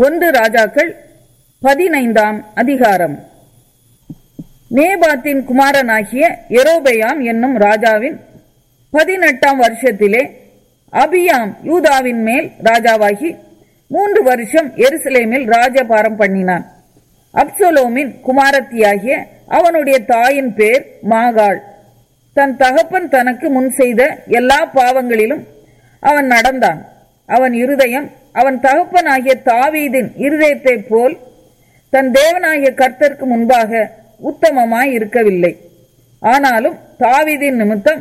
ஒன்று ராஜாக்கள் பதினைந்தாம் அதிகாரம் நேபாத்தின் குமாரனாகிய எரோபெயாம் என்னும் ராஜாவின் பதினெட்டாம் வருஷத்திலே அபியாம் யூதாவின் மேல் ராஜாவாகி மூன்று வருஷம் எருசலேமில் ராஜபாரம் பண்ணினான் அப்சலோமின் குமாரத்தியாகிய அவனுடைய தாயின் பேர் மாகாள் தன் தகப்பன் தனக்கு முன் செய்த எல்லா பாவங்களிலும் அவன் நடந்தான் அவன் இருதயம் அவன் தகப்பனாகிய தாவீதின் இருதயத்தைப் போல் தன் தேவனாகிய கர்த்தருக்கு முன்பாக உத்தமமாய் இருக்கவில்லை ஆனாலும் தாவீதின் நிமித்தம்